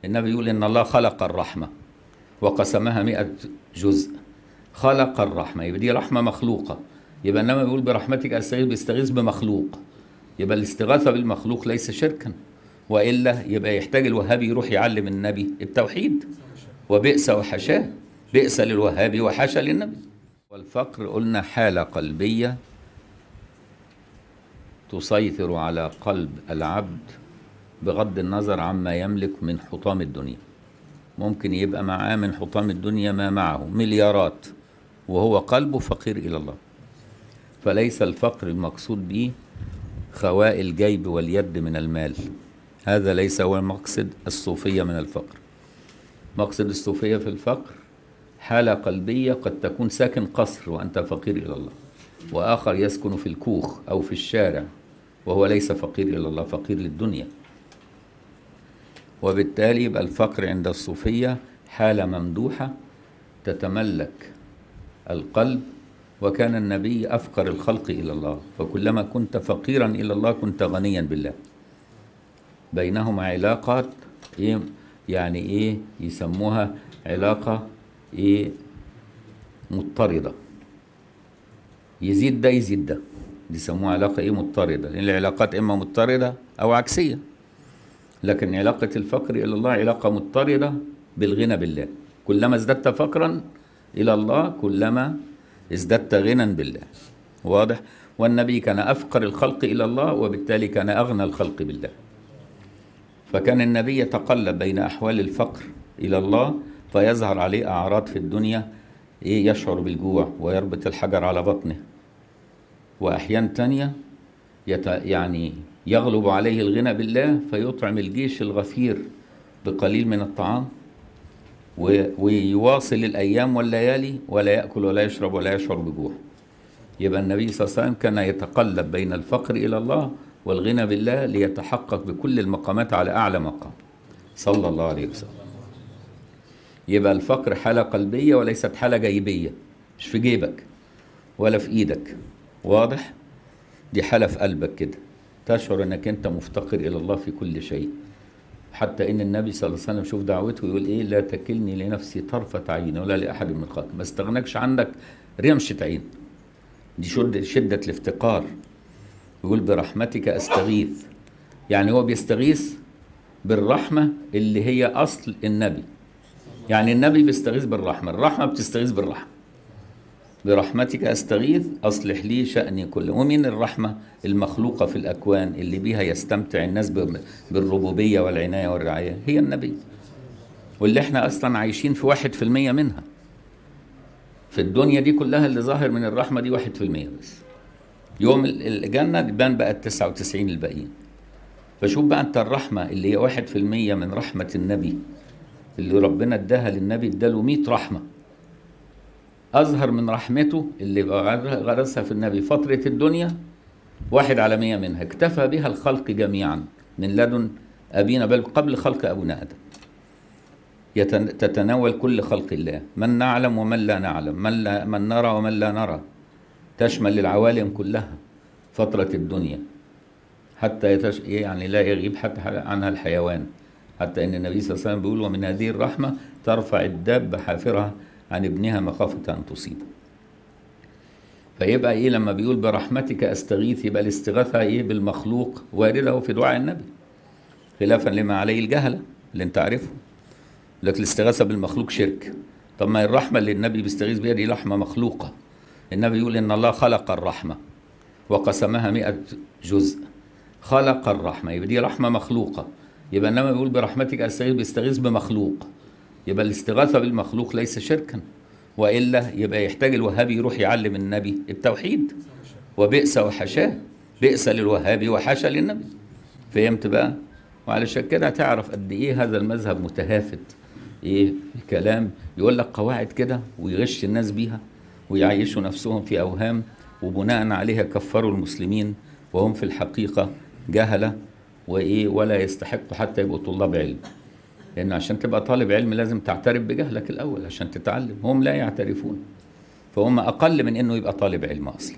النبي يقول إن الله خلق الرحمة وقسمها مئة جزء خلق الرحمة يبقى دي رحمة مخلوقة يبقى إنما بيقول برحمتك أستغيث بيستغيث بمخلوق يبقى الاستغاثة بالمخلوق ليس شركا وإلا يبقى يحتاج الوهابي يروح يعلم النبي التوحيد وبئس وحشاه بئس للوهابي وحاشا للنبي والفقر قلنا حالة قلبية تسيطر على قلب العبد بغض النظر عما يملك من حطام الدنيا ممكن يبقى معاه من حطام الدنيا ما معه مليارات وهو قلبه فقير إلى الله فليس الفقر المقصود به خواء الجيب واليد من المال هذا ليس هو مقصد الصوفية من الفقر مقصد الصوفية في الفقر حالة قلبية قد تكون ساكن قصر وأنت فقير إلى الله وآخر يسكن في الكوخ أو في الشارع وهو ليس فقير إلى الله فقير للدنيا وبالتالي يبقى الفقر عند الصوفية حالة ممدوحة تتملك القلب وكان النبي أفقر الخلق إلى الله فكلما كنت فقيرا إلى الله كنت غنيا بالله بينهما علاقات إيه يعني إيه يسموها علاقة إيه مضطردة يزيد ده يزيد ده دي يسموها علاقة إيه مضطردة لأن العلاقات إما مضطردة أو عكسية لكن علاقة الفقر إلى الله علاقة مضطردة بالغنى بالله كلما ازددت فقرا إلى الله كلما ازددت غنى بالله واضح والنبي كان أفقر الخلق إلى الله وبالتالي كان أغنى الخلق بالله فكان النبي يتقلب بين أحوال الفقر إلى الله فيظهر عليه أعراض في الدنيا إيه يشعر بالجوع ويربط الحجر على بطنه وأحيان تانية يت يعني يغلب عليه الغنى بالله فيطعم الجيش الغفير بقليل من الطعام ويواصل الأيام والليالي ولا يأكل ولا يشرب ولا يشعر بجوع يبقى النبي صلى الله عليه وسلم كان يتقلب بين الفقر إلى الله والغنى بالله ليتحقق بكل المقامات على أعلى مقام صلى الله عليه وسلم يبقى الفقر حالة قلبية وليست حالة جيبية مش في جيبك ولا في إيدك واضح دي حالة في قلبك كده تشعر انك انت مفتقر الى الله في كل شيء حتى ان النبي صلى الله عليه وسلم شوف دعوته يقول ايه لا تكلني لنفسي طرفة عين ولا لاحد من خلق ما استغنكش عندك رمشة عين دي شدة, شدة الافتقار يقول برحمتك استغيث يعني هو بيستغيث بالرحمة اللي هي اصل النبي يعني النبي بيستغيث بالرحمة الرحمة بتستغيث بالرحمة برحمتك استغيث اصلح لي شاني كله ومن الرحمه المخلوقه في الاكوان اللي بيها يستمتع الناس بالربوبيه والعنايه والرعايه هي النبي واللي احنا اصلا عايشين في واحد في المية منها في الدنيا دي كلها اللي ظاهر من الرحمه دي واحد في المية بس يوم الجنه يبان بقى التسعة وتسعين الباقيين فشوف بقى انت الرحمه اللي هي واحد في المية من رحمه النبي اللي ربنا اداها للنبي اداله 100 رحمه أظهر من رحمته اللي غرسها في النبي فترة الدنيا واحد على مية منها اكتفى بها الخلق جميعا من لدن أبينا بل قبل خلق أبونا آدم تتناول كل خلق الله من نعلم ومن لا نعلم من, لا من نرى ومن لا نرى تشمل العوالم كلها فترة الدنيا حتى يتش... يعني لا يغيب حتى عنها الحيوان حتى ان النبي صلى الله عليه وسلم بيقول ومن هذه الرحمه ترفع الدابه حافرها عن ابنها مخافة أن تصيبه فيبقى إيه لما بيقول برحمتك أستغيث يبقى الاستغاثة إيه بالمخلوق واردة في دعاء النبي خلافا لما عليه الجهلة اللي أنت عارفه لكن الاستغاثة بالمخلوق شرك طب ما الرحمة اللي النبي بيستغيث بها دي رحمة مخلوقة النبي يقول إن الله خلق الرحمة وقسمها مئة جزء خلق الرحمة يبقى دي رحمة مخلوقة يبقى إنما بيقول برحمتك أستغيث بيستغيث بمخلوق يبقى الاستغاثة بالمخلوق ليس شركا وإلا يبقى يحتاج الوهابي يروح يعلم النبي التوحيد وبئس وحشاه بئس للوهابي وحاشا للنبي فهمت بقى وعلشان كده تعرف قد ايه هذا المذهب متهافت ايه الكلام يقول لك قواعد كده ويغش الناس بيها ويعيشوا نفسهم في اوهام وبناء عليها كفروا المسلمين وهم في الحقيقه جهله وايه ولا يستحقوا حتى يبقوا طلاب علم لأن عشان تبقى طالب علم لازم تعترف بجهلك الأول عشان تتعلم هم لا يعترفون فهم أقل من إنه يبقى طالب علم أصلا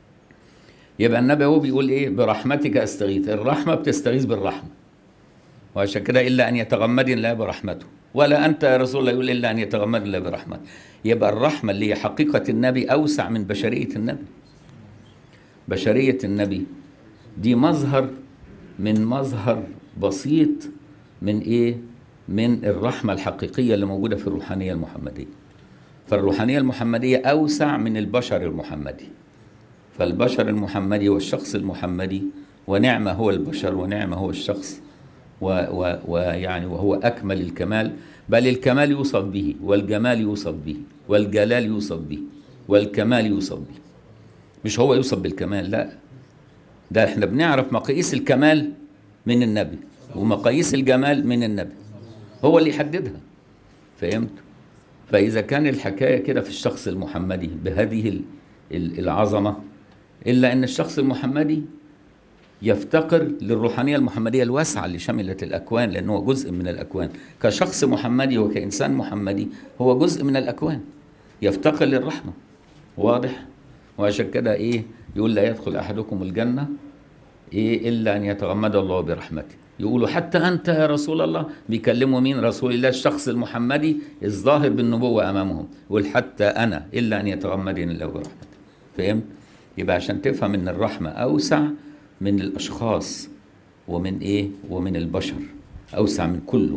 يبقى النبي هو بيقول إيه برحمتك أستغيث الرحمة بتستغيث بالرحمة وعشان كده الا ان يتغمدني الله برحمته ولا انت يا رسول الله يقول الا ان يتغمدني الله برحمته يبقى الرحمه اللي هي حقيقه النبي اوسع من بشريه النبي بشريه النبي دي مظهر من مظهر بسيط من ايه من الرحمه الحقيقيه اللي موجوده في الروحانيه المحمديه فالروحانيه المحمديه اوسع من البشر المحمدي فالبشر المحمدي والشخص المحمدي ونعمه هو البشر ونعمه هو الشخص ويعني وهو اكمل الكمال بل الكمال يوصف به والجمال يوصف به والجلال يوصف به والكمال يوصف به مش هو يوصف بالكمال لا ده احنا بنعرف مقاييس الكمال من النبي ومقاييس الجمال من النبي هو اللي يحددها فهمت فاذا كان الحكايه كده في الشخص المحمدي بهذه العظمه الا ان الشخص المحمدي يفتقر للروحانيه المحمديه الواسعه اللي شملت الاكوان لانه هو جزء من الاكوان كشخص محمدي وكانسان محمدي هو جزء من الاكوان يفتقر للرحمه واضح وعشان كده ايه يقول لا يدخل احدكم الجنه ايه الا ان يتغمد الله برحمته يقولوا حتى انت يا رسول الله بيكلموا مين رسول الله الشخص المحمدي الظاهر بالنبوه امامهم يقول حتى انا الا ان يتغمدني الله برحمته فهمت يبقى عشان تفهم ان الرحمه اوسع من الاشخاص ومن ايه ومن البشر اوسع من كله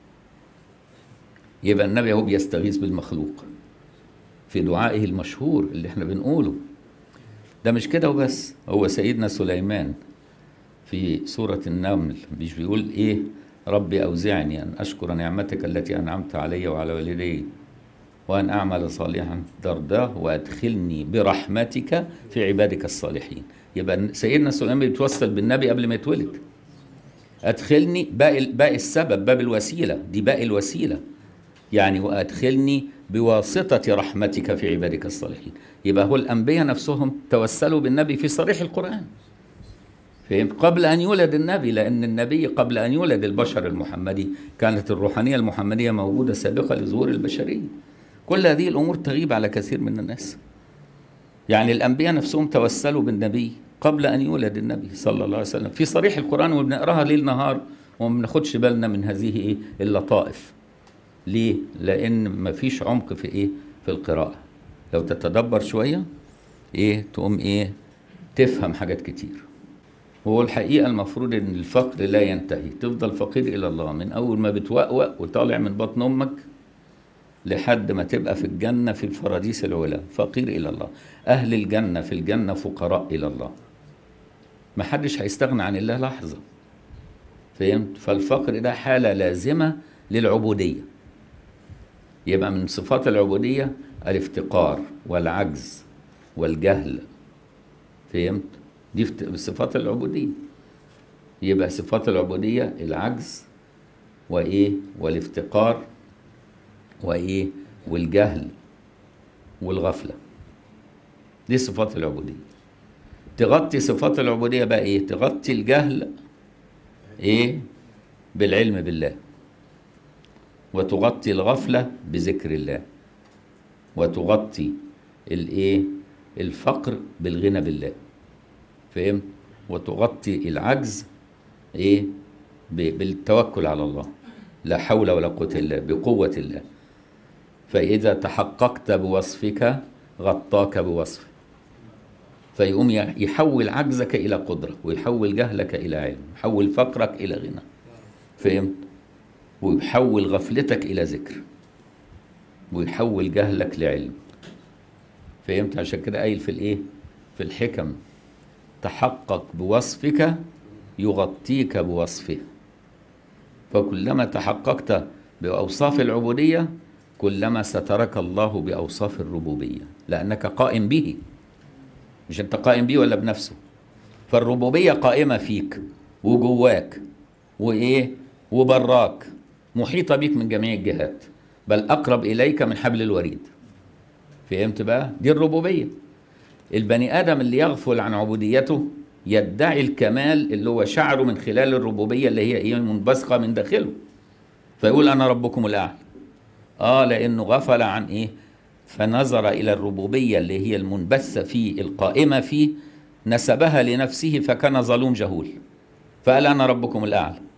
يبقى النبي هو بيستغيث بالمخلوق في دعائه المشهور اللي احنا بنقوله ده مش كده وبس هو سيدنا سليمان في سورة النمل مش بيقول ايه ربي أوزعني أن أشكر نعمتك التي أنعمت علي وعلى والدي وأن أعمل صالحا ترضاه وأدخلني برحمتك في عبادك الصالحين يبقى سيدنا سليمان بيتوسل بالنبي قبل ما يتولد أدخلني باقي باقي السبب باب الوسيلة دي باقي الوسيلة يعني وأدخلني بواسطة رحمتك في عبادك الصالحين يبقى هو الأنبياء نفسهم توسلوا بالنبي في صريح القرآن فهمت قبل أن يولد النبي لأن النبي قبل أن يولد البشر المحمدي كانت الروحانية المحمدية موجودة سابقة لظهور البشرية كل هذه الأمور تغيب على كثير من الناس يعني الأنبياء نفسهم توسلوا بالنبي قبل أن يولد النبي صلى الله عليه وسلم في صريح القرآن وبنقراها ليل نهار وما بناخدش بالنا من هذه إيه اللطائف ليه؟ لأن ما فيش عمق في إيه؟ في القراءة لو تتدبر شوية إيه تقوم إيه تفهم حاجات كتير هو الحقيقة المفروض إن الفقر لا ينتهي تفضل فقير إلى الله من أول ما بتوقوق وطالع من بطن أمك لحد ما تبقى في الجنة في الفراديس العلا فقير إلى الله أهل الجنة في الجنة فقراء إلى الله ما حدش هيستغنى عن الله لحظة فهمت فالفقر ده حالة لازمة للعبودية يبقى من صفات العبودية الافتقار والعجز والجهل فهمت دي صفات العبودية يبقى صفات العبودية العجز وإيه والافتقار وإيه والجهل والغفلة دي صفات العبودية تغطي صفات العبودية بقى إيه تغطي الجهل إيه بالعلم بالله وتغطي الغفلة بذكر الله وتغطي الإيه الفقر بالغنى بالله فهم وتغطي العجز ايه بالتوكل على الله لا حول ولا قوة إلا بقوة الله فإذا تحققت بوصفك غطاك بوصفه فيقوم يحول عجزك إلى قدرة ويحول جهلك إلى علم يحول فقرك إلى غنى فهمت ويحول غفلتك إلى ذكر ويحول جهلك لعلم فهمت عشان كده قايل في الإيه في الحكم تحقق بوصفك يغطيك بوصفه فكلما تحققت بأوصاف العبودية كلما سترك الله بأوصاف الربوبية لأنك قائم به مش أنت قائم به ولا بنفسه فالربوبية قائمة فيك وجواك وإيه وبراك محيطة بك من جميع الجهات بل أقرب إليك من حبل الوريد فهمت بقى دي الربوبية البني آدم اللي يغفل عن عبوديته يدعي الكمال اللي هو شعره من خلال الربوبية اللي هي إيه منبثقة من داخله فيقول أنا ربكم الأعلى آه لأنه غفل عن إيه فنظر إلى الربوبية اللي هي المنبثة فيه القائمة فيه نسبها لنفسه فكان ظلوم جهول فقال أنا ربكم الأعلى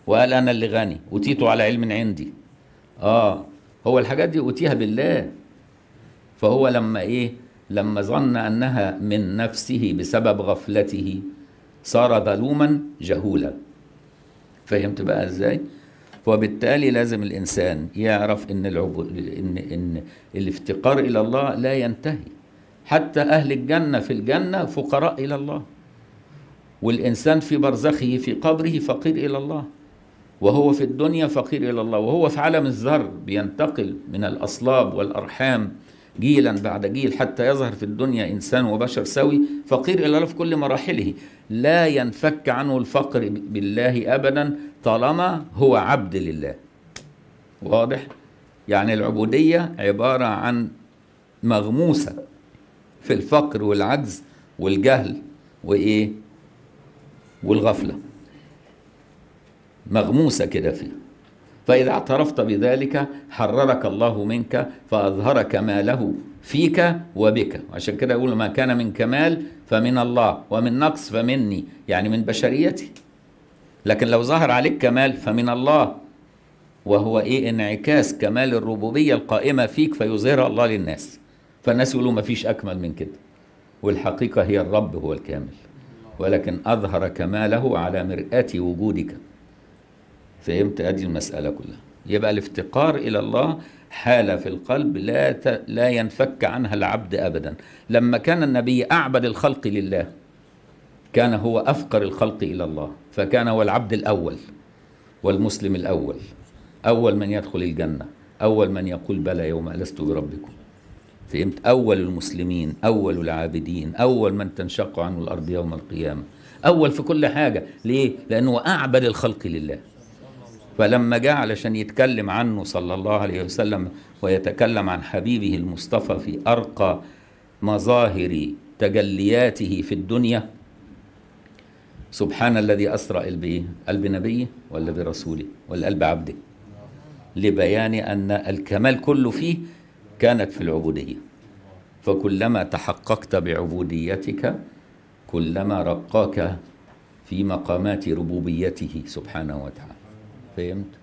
وقال انا اللي غني اوتيته على علم عندي اه هو الحاجات دي اوتيها بالله فهو لما ايه لما ظن انها من نفسه بسبب غفلته صار ظلوما جهولا فهمت بقى ازاي وبالتالي لازم الانسان يعرف ان العبو... ان ان الافتقار الى الله لا ينتهي حتى اهل الجنه في الجنه فقراء الى الله والانسان في برزخه في قبره فقير الى الله وهو في الدنيا فقير الى الله وهو في عالم الذر بينتقل من الاصلاب والارحام جيلا بعد جيل حتى يظهر في الدنيا انسان وبشر سوي فقير الى الله في كل مراحله لا ينفك عنه الفقر بالله ابدا طالما هو عبد لله واضح يعني العبوديه عباره عن مغموسه في الفقر والعجز والجهل وايه والغفله مغموسه كده فيه فإذا اعترفت بذلك حررك الله منك فأظهر كماله فيك وبك عشان كده يقول ما كان من كمال فمن الله ومن نقص فمني يعني من بشريتي لكن لو ظهر عليك كمال فمن الله وهو ايه انعكاس كمال الربوبية القائمة فيك فيظهرها الله للناس فالناس يقولوا ما فيش أكمل من كده والحقيقة هي الرب هو الكامل ولكن أظهر كماله على مرآة وجودك فهمت ادي المساله كلها يبقى الافتقار الى الله حاله في القلب لا ت... لا ينفك عنها العبد ابدا لما كان النبي اعبد الخلق لله كان هو افقر الخلق الى الله فكان هو العبد الاول والمسلم الاول اول من يدخل الجنه اول من يقول بلى يوم الست بربكم فهمت اول المسلمين اول العابدين اول من تنشق عنه الارض يوم القيامه اول في كل حاجه ليه لانه اعبد الخلق لله فلما جاء علشان يتكلم عنه صلى الله عليه وسلم ويتكلم عن حبيبه المصطفى في ارقى مظاهر تجلياته في الدنيا سبحان الذي اسرى بايه؟ قلب نبيه ولا برسوله ولا قلب عبده؟ لبيان ان الكمال كله فيه كانت في العبوديه فكلما تحققت بعبوديتك كلما رقاك في مقامات ربوبيته سبحانه وتعالى فهمت